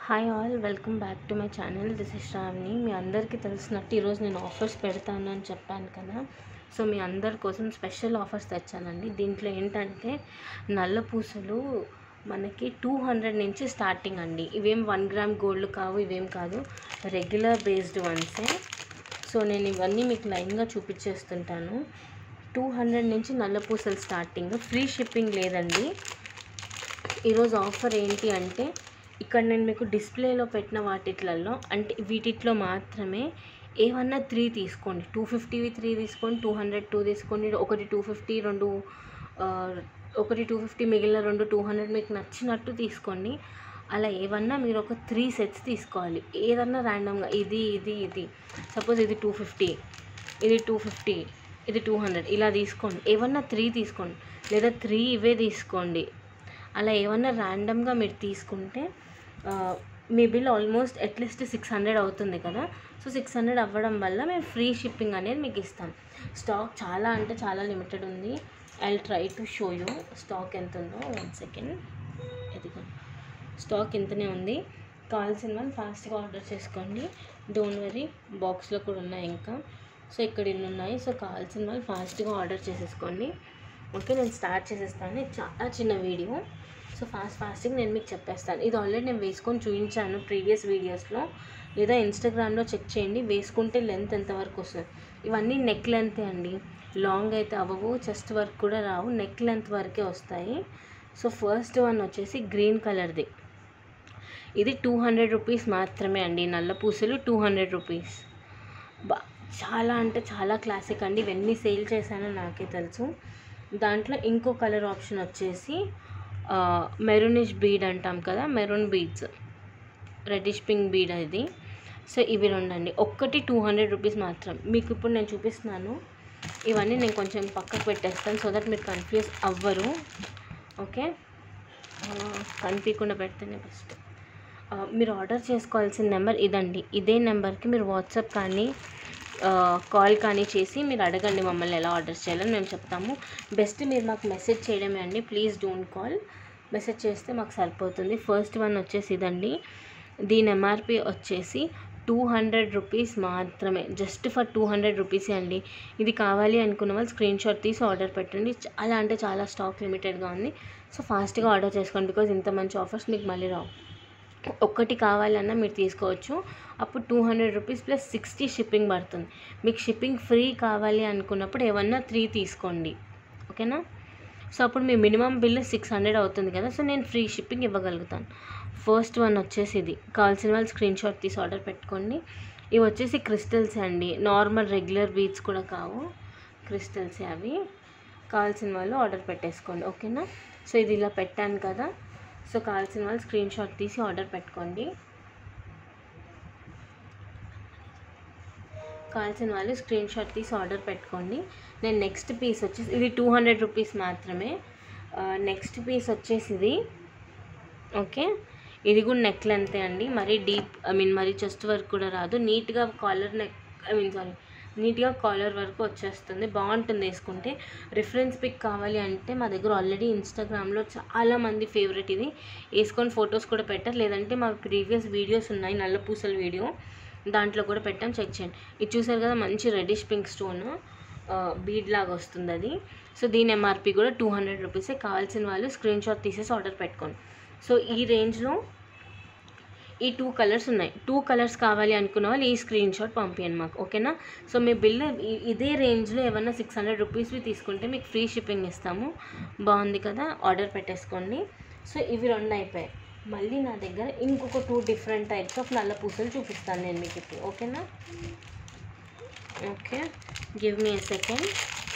hi all welcome back to my channel this is Shravani మీ అందరికీ తెలిసినట్టు ఈరోజు నేను ఆఫర్స్ పెడతాను అని చెప్పాను కదా సో మీ అందరి కోసం స్పెషల్ ఆఫర్స్ తెచ్చానండి దీంట్లో ఏంటంటే నల్ల పూసలు మనకి టూ హండ్రెడ్ నుంచి స్టార్టింగ్ అండి ఇవేం వన్ గ్రామ్ గోల్డ్ కావు ఇవేం కాదు రెగ్యులర్ బేస్డ్ వన్సే సో నేను ఇవన్నీ మీకు లైన్గా చూపించేస్తుంటాను టూ హండ్రెడ్ నుంచి నల్ల పూసలు స్టార్టింగ్ ఫ్రీ షిప్పింగ్ లేదండి ఈరోజు ఆఫర్ ఏంటి అంటే ఇక్కడ నేను మీకు డిస్ప్లేలో పెట్టిన వాటిట్లలో అంటే వీటిట్లో మాత్రమే ఏమన్నా త్రీ తీసుకోండి టూ ఫిఫ్టీవి త్రీ తీసుకోండి టూ హండ్రెడ్ టూ తీసుకోండి ఒకటి టూ ఫిఫ్టీ రెండు ఆ, ఒకటి టూ ఫిఫ్టీ మిగిలిన రెండు టూ హండ్రెడ్ మీకు నచ్చినట్టు తీసుకోండి అలా ఏమన్నా మీరు ఒక త్రీ సెట్స్ తీసుకోవాలి ఏదన్నా ర్యాండమ్గా ఇది ఇది ఇది సపోజ్ ఇది టూ ఫిఫ్టీ ఇది టూ ఫిఫ్టీ ఇది టూ హండ్రెడ్ ఇలా తీసుకోండి ఏమన్నా త్రీ తీసుకోండి లేదా త్రీ ఇవే తీసుకోండి అలా ఏమన్నా ర్యాండమ్గా మీరు తీసుకుంటే ఆ, మీ bill almost at least six hundred అవుతుంది కదా సో సిక్స్ హండ్రెడ్ అవ్వడం వల్ల మేము ఫ్రీ షిప్పింగ్ అనేది మీకు ఇస్తాం స్టాక్ చాలా అంటే చాలా లిమిటెడ్ ఉంది I try to show you stock ఎంత ఉందో వన్ సెకండ్ ఎదిగో స్టాక్ ఇంతనే ఉంది కావాల్సిన వాళ్ళు ఫాస్ట్గా ఆర్డర్ చేసుకోండి డోంట్ వరీ బాక్స్లో కూడా ఉన్నాయి ఇంకా సో ఇక్కడ ఇన్ని ఉన్నాయి సో కావాల్సిన వాళ్ళు ఫాస్ట్గా ఆర్డర్ చేసేసుకోండి ఓకే నేను స్టార్ట్ చేసేస్తాను ఇది చాలా చిన్న వీడియో సో ఫాస్ట్ ఫాస్ట్గా నేను మీకు చెప్పేస్తాను ఇది ఆల్రెడీ నేను వేసుకొని చూపించాను ప్రీవియస్ వీడియోస్లో లేదా ఇన్స్టాగ్రామ్లో చెక్ చేయండి వేసుకుంటే లెంత్ ఎంతవరకు వస్తుంది ఇవన్నీ నెక్ లెంతే అండి లాంగ్ అయితే అవ్వవు చెస్ట్ వర్క్ కూడా రావు నెక్ లెంత్ వరకే వస్తాయి సో ఫస్ట్ వన్ వచ్చేసి గ్రీన్ కలర్ది ఇది టూ హండ్రెడ్ రూపీస్ మాత్రమే అండి నల్ల పూసలు టూ హండ్రెడ్ రూపీస్ బా చాలా అంటే చాలా క్లాసిక్ అండి ఇవన్నీ సేల్ చేశానో నాకే తెలుసు దాంట్లో ఇంకో కలర్ ఆప్షన్ వచ్చేసి మెరూనిష్ బీడ్ అంటాం కదా maroon beads reddish pink bead అది సో ఇవి రెండండి ఒక్కటి టూ హండ్రెడ్ రూపీస్ మాత్రం మీకు ఇప్పుడు నేను చూపిస్తున్నాను ఇవన్నీ నేను కొంచెం పక్కకు పెట్టేస్తాను సో దట్ మీరు కన్ఫ్యూజ్ అవ్వరు ఓకే కనిపించకుండా పెడితేనే బెస్ట్ ఆ, మీరు ఆర్డర్ చేసుకోవాల్సిన నెంబర్ ఇదండి ఇదే నెంబర్కి మీరు వాట్సాప్ కానీ ఆ, కాల్ కానీ చేసి మీరు అడగండి మమ్మల్ని ఎలా ఆర్డర్ చేయాలని మేము చెప్తాము బెస్ట్ మీరు మాకు మెసేజ్ చేయడమే అండి ప్లీజ్ డోంట్ కాల్ మెసేజ్ చేస్తే మాకు సరిపోతుంది ఫస్ట్ వన్ వచ్చేసి ఇదండి దీని ఎంఆర్పి వచ్చేసి టూ హండ్రెడ్ రూపీస్ మాత్రమే జస్ట్ ఫర్ టూ హండ్రెడ్ రూపీసే అండి ఇది కావాలి అనుకున్న వాళ్ళు స్క్రీన్ షాట్ తీసి ఆర్డర్ పెట్టండి చాలా అంటే చాలా స్టాక్ లిమిటెడ్గా ఉంది సో ఫాస్ట్గా ఆర్డర్ చేసుకోండి బికాజ్ ఇంత మంచి ఆఫర్స్ మీకు మళ్ళీ రావు ఒక్కటి కావాలన్నా మీరు తీసుకోవచ్చు అప్పుడు two hundred rupees plus sixty shipping పడుతుంది మీకు షిప్పింగ్ ఫ్రీ కావాలి అనుకున్నప్పుడు ఏమన్నా త్రీ తీసుకోండి ఓకేనా సో అప్పుడు మీ మినిమం బిల్ సిక్స్ హండ్రెడ్ అవుతుంది కదా సో నేను ఫ్రీ షిప్పింగ్ ఇవ్వగలుగుతాను ఫస్ట్ వన్ వచ్చేసి ఇది కావాల్సిన వాళ్ళు స్క్రీన్ షాట్ తీసి ఆర్డర్ పెట్టుకోండి ఇవి వచ్చేసి క్రిస్టల్స్ అండి నార్మల్ రెగ్యులర్ బీట్స్ కూడా కావు క్రిస్టల్స్ అవి కావాల్సిన వాళ్ళు ఆర్డర్ పెట్టేసుకోండి ఓకేనా సో ఇది ఇలా పెట్టాను కదా సో కావాల్సిన వాళ్ళు స్క్రీన్ షాట్ తీసి ఆర్డర్ పెట్టుకోండి కావాల్సిన వాళ్ళు స్క్రీన్ షాట్ తీసి ఆర్డర్ పెట్టుకోండి నేను నెక్స్ట్ పీస్ వచ్చేసి ఇది టూ హండ్రెడ్ రూపీస్ మాత్రమే నెక్స్ట్ పీస్ వచ్చేసి ఇది ఓకే ఇది కూడా నెక్ లెంతే అండి మరీ డీప్ ఐ మీన్ మరీ చెస్ట్ వర్క్ కూడా రాదు నీట్గా collar neck I mean sorry నీట్గా కాలర్ వరకు వచ్చేస్తుంది బాగుంటుంది వేసుకుంటే రిఫరెన్స్ పిక్ కావాలి అంటే మా దగ్గర ఆల్రెడీ ఇన్స్టాగ్రామ్లో చాలా మంది ఫేవరెట్ ఇది వేసుకొని ఫొటోస్ కూడా పెట్టారు లేదంటే మా ప్రీవియస్ వీడియోస్ ఉన్నాయి నల్ల పూసల వీడియో దాంట్లో కూడా పెట్టాం చెక్ చేయండి ఇది చూసారు కదా మంచి రెడిష్ పింక్ స్టోన్ బీడ్ లాగా వస్తుంది అది సో దీని ఎంఆర్పి కూడా టూ హండ్రెడ్ రూపీసే కావాల్సిన వాళ్ళు స్క్రీన్ షాట్ తీసేసి ఆర్డర్ పెట్టుకోండి సో ఈ రేంజ్లో ఈ టూ కలర్స్ ఉన్నాయి టూ కలర్స్ కావాలి అనుకున్న వాళ్ళు ఈ స్క్రీన్ షాట్ పంపించండి మాకు ఓకేనా సో మీ బిల్ ఇ- ఇదే రేంజ్లో ఏమన్నా సిక్స్ హండ్రెడ్ రూపీస్వి తీసుకుంటే మీకు ఫ్రీ షిప్పింగ్ ఇస్తాము బాగుంది కదా ఆర్డర్ పెట్టేసుకోండి సో ఇవి రెండు అయిపోయాయి మళ్ళీ నా దగ్గర ఇంకొక టూ డిఫరెంట్ టైప్స్ ఆఫ్ నల్ల పూసలు చూపిస్తాను నేను మీకు ఇప్పుడు ఓకేనా okay give me a second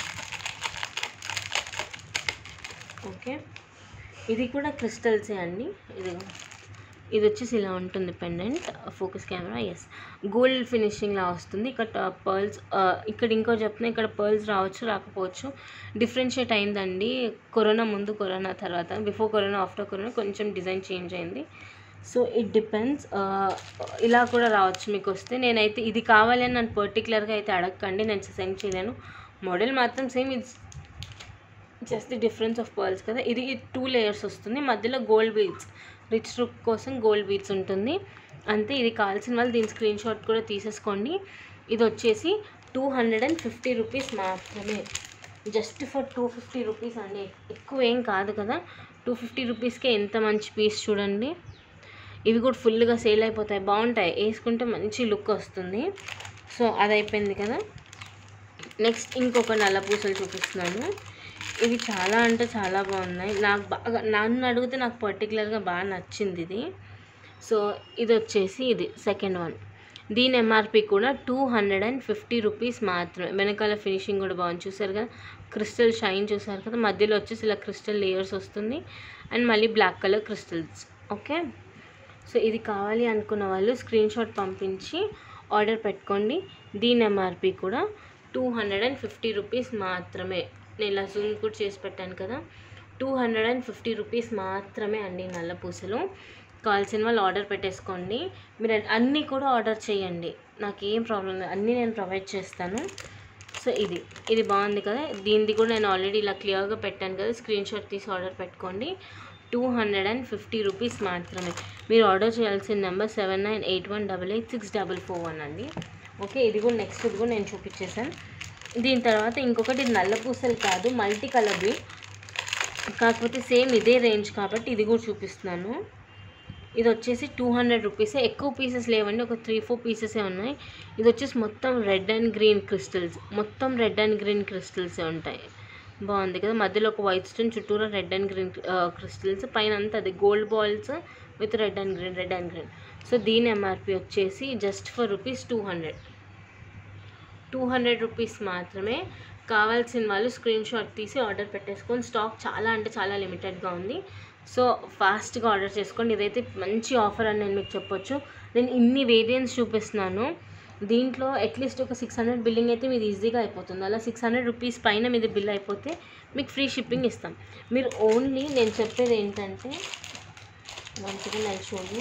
okay ఇది కూడా క్రిస్టల్సే అండి ఇది ఇది వచ్చేసి ఇలా ఉంటుంది pendant focus camera yes gold finishing లా వస్తుంది ఇక్కడ పర్ల్స్ ఇక్కడ ఇంకో చెప్తున్నా ఇక్కడ పర్ల్స్ రావచ్చు రాకపోవచ్చు డిఫరెన్షియేట్ అయిందండి కరోనా ముందు కరోనా తర్వాత బిఫోర్ కరోనా ఆఫ్టర్ కరోనా కొంచెం డిజైన్ చేంజ్ అయింది సో ఇట్ డిపెండ్స్ ఇలా కూడా రావచ్చు మీకు వస్తే నేనైతే ఇది కావాలి అని నన్ను పర్టికులర్గా అయితే అడగకండి నేను సెండ్ చేయలేను మోడల్ మాత్రం సేమ్ ఇది just the difference of pearls కదా ఇది టూ లేయర్స్ వస్తుంది మధ్యలో గోల్డ్ బీడ్స్ రిచ్ లుక్ కోసం గోల్డ్ బీడ్స్ ఉంటుంది అంతే ఇది కావాల్సిన వాళ్ళు దీని స్క్రీన్ షాట్ కూడా తీసేసుకోండి ఇది వచ్చేసి two hundred and fifty rupees మాత్రమే just for two fifty rupees అండి ఎక్కువ ఏం కాదు కదా టూ ఫిఫ్టీ రూపీస్కే ఎంత మంచి పీస్ చూడండి ఇవి కూడా ఫుల్గా సేల్ అయిపోతాయి బాగుంటాయి వేసుకుంటే మంచి లుక్ వస్తుంది సో అది అయిపోయింది కదా నెక్స్ట్ ఇంకొక నల్ల పూసలు చూపిస్తున్నాను ఇవి చాలా అంటే చాలా బాగున్నాయి నాకు బాగా నన్ను అడిగితే నాకు పర్టికులర్గా బాగా నచ్చింది ఇది సో ఇది వచ్చేసి ఇది సెకండ్ వన్ దీని ఎంఆర్పి కూడా two hundred and fifty rupees మాత్రమే వెనకాల ఫినిషింగ్ కూడా బాగుంది చూసారు కదా క్రిస్టల్ షైన్ చూసారు కదా మధ్యలో వచ్చేసి ఇలా క్రిస్టల్ లేయర్స్ వస్తుంది అండ్ మళ్ళీ black colour crystals okay so ఇది కావాలి అనుకున్న వాళ్ళు స్క్రీన్ షాట్ పంపించి ఆర్డర్ పెట్టుకోండి దీని ఎంఆర్పి కూడా two hundred and fifty rupees మాత్రమే నేను ఇలా జూమ్ కూడా చేసి పెట్టాను కదా two hundred and fifty rupees మాత్రమే అండి నల్ల పూసలు కావాల్సిన వాళ్ళు ఆర్డర్ పెట్టేసుకోండి మీరు అన్నీ కూడా ఆర్డర్ చేయండి నాకు ఏం ప్రాబ్లం లేదు అన్నీ నేను ప్రొవైడ్ చేస్తాను సో ఇది ఇది బాగుంది కదా దీనిది కూడా నేను ఆల్రెడీ ఇలా క్లియర్గా పెట్టాను కదా స్క్రీన్ షాట్ తీసి ఆర్డర్ పెట్టుకోండి two hundred and fifty rupees మాత్రమే మీరు ఆర్డర్ చేయాల్సిన number seven nine eight one double eight six double four one అండి ఓకే ఇది కూడా నెక్స్ట్ ఇది కూడా నేను చూపించేసాను దీని తర్వాత ఇంకొకటి ఇది నల్ల పూసలు కాదు మల్టీ కలర్ది కాకపోతే సేమ్ ఇదే రేంజ్ కాబట్టి ఇది కూడా చూపిస్తున్నాను ఇది వచ్చేసి టూ హండ్రెడ్ రూపీసే ఎక్కువ పీసెస్ లేవండి ఒక త్రీ ఫోర్ పీసెసే ఉన్నాయి ఇది వచ్చేసి మొత్తం రెడ్ అండ్ గ్రీన్ క్రిస్టల్స్ మొత్తం రెడ్ అండ్ గ్రీన్ క్రిస్టల్సే ఉంటాయి బాగుంది కదా మధ్యలో ఒక వైట్ స్టోన్ చుట్టూరా రెడ్ అండ్ గ్రీన్ క్రిస్టల్స్ పైన అంతా అది gold balls with red and green red and green so దీని ఎంఆర్పి వచ్చేసి just for rupees two hundred two hundred rupees మాత్రమే కావాల్సిన వాళ్ళు స్క్రీన్ షాట్ తీసి ఆర్డర్ పెట్టేసుకొని స్టాక్ చాలా అంటే చాలా లిమిటెడ్గా ఉంది సో ఫాస్ట్గా ఆర్డర్ చేసుకోండి ఇదైతే మంచి ఆఫర్ అని నేను మీకు చెప్పొచ్చు నేను ఇన్ని వేరియంట్స్ చూపిస్తున్నాను దీంట్లో అట్లీస్ట్ ఒక సిక్స్ హండ్రెడ్ బిల్లింగ్ అయితే మీది ఈజీగా అయిపోతుంది అలా సిక్స్ హండ్రెడ్ రూపీస్ పైన మీది బిల్ అయిపోతే మీకు ఫ్రీ షిప్పింగ్ ఇస్తాం మీరు ఓన్లీ నేను చెప్పేది ఏంటంటే మంచిగా నేను చూడండి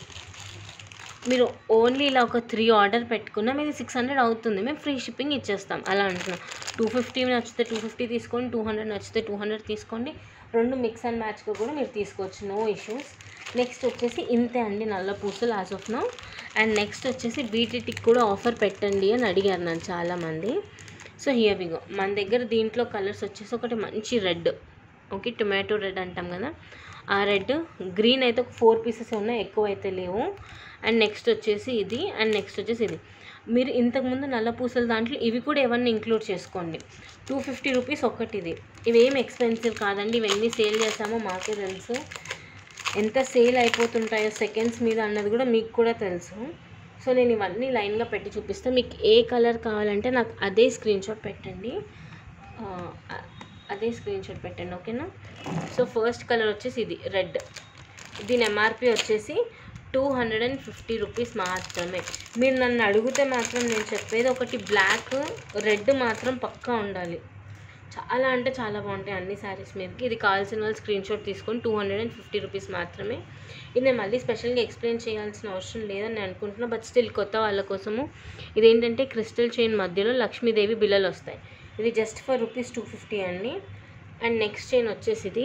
మీరు ఓన్లీ ఇలా ఒక త్రీ ఆర్డర్ పెట్టుకున్నా మీది సిక్స్ హండ్రెడ్ అవుతుంది మేము ఫ్రీ షిప్పింగ్ ఇచ్చేస్తాం అలా అంటున్నాం టూ ఫిఫ్టీ నచ్చితే టూ ఫిఫ్టీ తీసుకోండి టూ హండ్రెడ్ నచ్చితే టూ హండ్రెడ్ తీసుకోండి రెండు మిక్స్ అండ్ మ్యాచ్గా కూడా మీరు తీసుకోవచ్చు నో ఇష్యూస్ నెక్స్ట్ వచ్చేసి ఇంతే అండి నల్ల పూసలు as of now and next వచ్చేసి బీటీటీకి కూడా ఆఫర్ పెట్టండి అని అడిగారు నన్ను చాలామంది సో హియర్ విగో మన దగ్గర దీంట్లో కలర్స్ వచ్చేసి ఒకటి మంచి రెడ్ ఓకే టొమాటో రెడ్ అంటాం కదా ఆ రెడ్ గ్రీన్ అయితే ఒక ఫోర్ పీసెస్ ఉన్నాయి ఎక్కువ అయితే లేవు అండ్ నెక్స్ట్ వచ్చేసి ఇది అండ్ నెక్స్ట్ వచ్చేసి ఇది మీరు ఇంతకుముందు నల్ల పూసల దాంట్లో ఇవి కూడా ఏమన్నా ఇంక్లూడ్ చేసుకోండి టూ ఫిఫ్టీ రూపీస్ ఒకటి ఇది ఇవేం ఎక్స్పెన్సివ్ కాదండి ఇవన్నీ సేల్ చేసామో మాకే తెలుసు ఎంత సేల్ అయిపోతుంటాయో సెకండ్స్ మీద అన్నది కూడా మీకు కూడా తెలుసు సో నేను ఇవన్నీ లైన్గా పెట్టి చూపిస్తాను మీకు ఏ కలర్ కావాలంటే నాకు అదే స్క్రీన్ షాట్ పెట్టండి ఆ, అదే స్క్రీన్ షాట్ పెట్టండి ఓకేనా సో ఫస్ట్ కలర్ వచ్చేసి ఇది రెడ్ దీని ఎంఆర్పి వచ్చేసి two hundred and fifty rupees మాత్రమే మీరు నన్ను అడిగితే మాత్రం నేను చెప్పేది ఒకటి బ్లాక్ రెడ్ మాత్రం పక్కా ఉండాలి చాలా అంటే చాలా బాగుంటాయి అన్ని శారీస్ మీదకి ఇది కావాల్సిన వాళ్ళు స్క్రీన్ షాట్ తీసుకొని two hundred and fifty rupees మాత్రమే ఇది నేను మళ్ళీ స్పెషల్గా ఎక్స్ప్లెయిన్ చేయాల్సిన అవసరం లేదని నేను అనుకుంటున్నా బట్ స్టిల్ కొత్త వాళ్ళ కోసము ఇదేంటంటే క్రిస్టల్ చైన్ మధ్యలో లక్ష్మీదేవి బిల్లలు వస్తాయి ఇది just for rupees two fifty అండి అండ్ నెక్స్ట్ చైన్ వచ్చేసి ఇది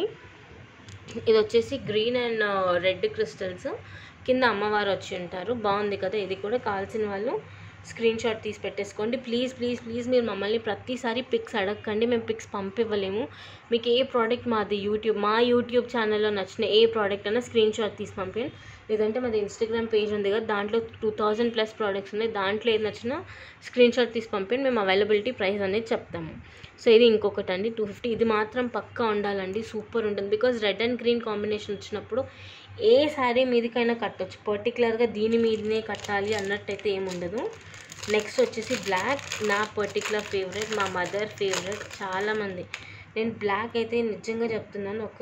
ఇది వచ్చేసి గ్రీన్ అండ్ రెడ్ క్రిస్టల్స్ కింద అమ్మవారు వచ్చి ఉంటారు బాగుంది కదా ఇది కూడా కావాల్సిన వాళ్ళు స్క్రీన్ షాట్ తీసి పెట్టేసుకోండి ప్లీజ్ ప్లీజ్ ప్లీజ్ మీరు మమ్మల్ని ప్రతిసారి పిక్స్ అడగకండి మేము పిక్స్ పంపివ్వలేము మీకు ఏ ప్రోడక్ట్ మాది యూట్యూబ్ మా యూట్యూబ్ ఛానల్లో నచ్చిన ఏ ప్రోడక్ట్ అయినా స్క్రీన్ షాట్ తీసి పంపించండి లేదంటే మాది ఇన్స్టాగ్రామ్ పేజ్ ఉంది కదా దాంట్లో టూ థౌజండ్ ప్లస్ ప్రోడక్ట్స్ ఉన్నాయి దాంట్లో ఏది నచ్చినా స్క్రీన్ షాట్ తీసి పంపించి మేము అవైలబిలిటీ ప్రైస్ అనేది చెప్తాము సో ఇది ఇంకొకటి అండి టూ ఫిఫ్టీ ఇది మాత్రం పక్కా ఉండాలండి సూపర్ ఉంటుంది because red and green combination వచ్చినప్పుడు ఏ శారీ మీదకైనా కట్టొచ్చు పర్టికులర్గా దీని మీదనే కట్టాలి అన్నట్టయితే ఏముండదు నెక్స్ట్ వచ్చేసి బ్లాక్ నా పర్టికులర్ ఫేవరెట్ మా మదర్ ఫేవరెట్ చాలామంది నేను బ్లాక్ అయితే నిజంగా చెప్తున్నాను ఒక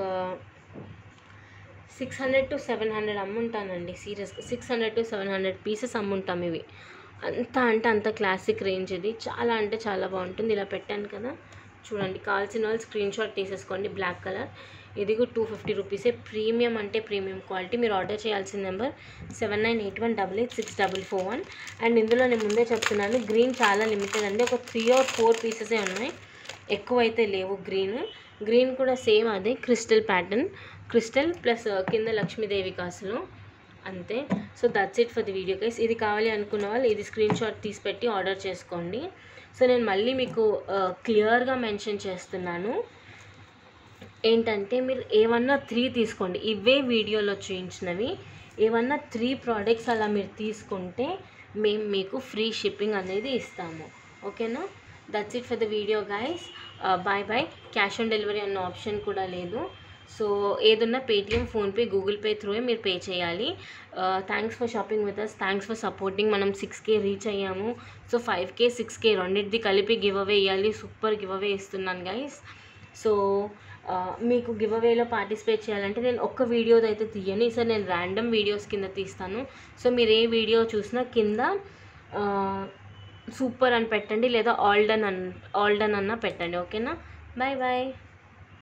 six hundred to seven hundred అమ్ముంటానండి సీరియస్గా six hundred to seven hundred pieces అమ్ముంటాం ఇవి అంత అంటే అంత క్లాసిక్ రేంజ్ ఇది చాలా అంటే చాలా బాగుంటుంది ఇలా పెట్టాను కదా చూడండి కావాల్సిన వాళ్ళు స్క్రీన్ షాట్ తీసేసుకోండి బ్లాక్ కలర్ ఇది కూడా టూ ఫిఫ్టీ రూపీసే ప్రీమియం అంటే ప్రీమియం క్వాలిటీ మీరు ఆర్డర్ చేయాల్సిన number seven nine eight one double eight six double four one and ఇందులో నేను ముందే చెప్తున్నాను గ్రీన్ చాలా లిమిటెడ్ అండి ఒక త్రీ ఆర్ ఫోర్ పీసెసే ఉన్నాయి ఎక్కువ అయితే లేవు గ్రీన్ గ్రీన్ కూడా సేమ్ అదే క్రిస్టల్ ప్యాటర్న్ క్రిస్టల్ ప్లస్ కింద లక్ష్మీదేవి కాసులు అంతే so that's it for the video guys ఇది కావాలి అనుకున్న వాళ్ళు ఇది స్క్రీన్ షాట్ తీసి పెట్టి ఆర్డర్ చేసుకోండి సో నేను మళ్ళీ మీకు క్లియర్గా మెన్షన్ చేస్తున్నాను ఏంటంటే మీరు ఏమన్నా త్రీ తీసుకోండి ఇవే వీడియోలో చూపించినవి ఏమన్నా త్రీ ప్రోడక్ట్స్ అలా మీరు తీసుకుంటే మేము మీకు ఫ్రీ షిప్పింగ్ అనేది ఇస్తాము ఓకేనా that's it for the video guys bye bye cash on delivery అన్న ఆప్షన్ కూడా లేదు సో ఏదన్నా పేటిఎం ఫోన్పే గూగుల్ పే త్రూయే మీరు పే చేయాలి thanks for shopping with us thanks for supporting మనం సిక్స్ కే రీచ్ అయ్యాము so five K six K రెండింటిది కలిపి గివ్ అవే ఇవ్వాలి సూపర్ గివ్ అవే ఇస్తున్నాను గైస్ సో ఆ, మీకు గివ్ అవేలో పార్టిసిపేట్ చేయాలంటే నేను ఒక్క వీడియోది అయితే తీయను ఈసారి నేను ర్యాండమ్ వీడియోస్ కింద తీస్తాను సో మీరు ఏ వీడియో చూసినా కింద సూపర్ అని పెట్టండి లేదా all done and all done అన్న పెట్టండి ఓకేనా బాయ్ బాయ్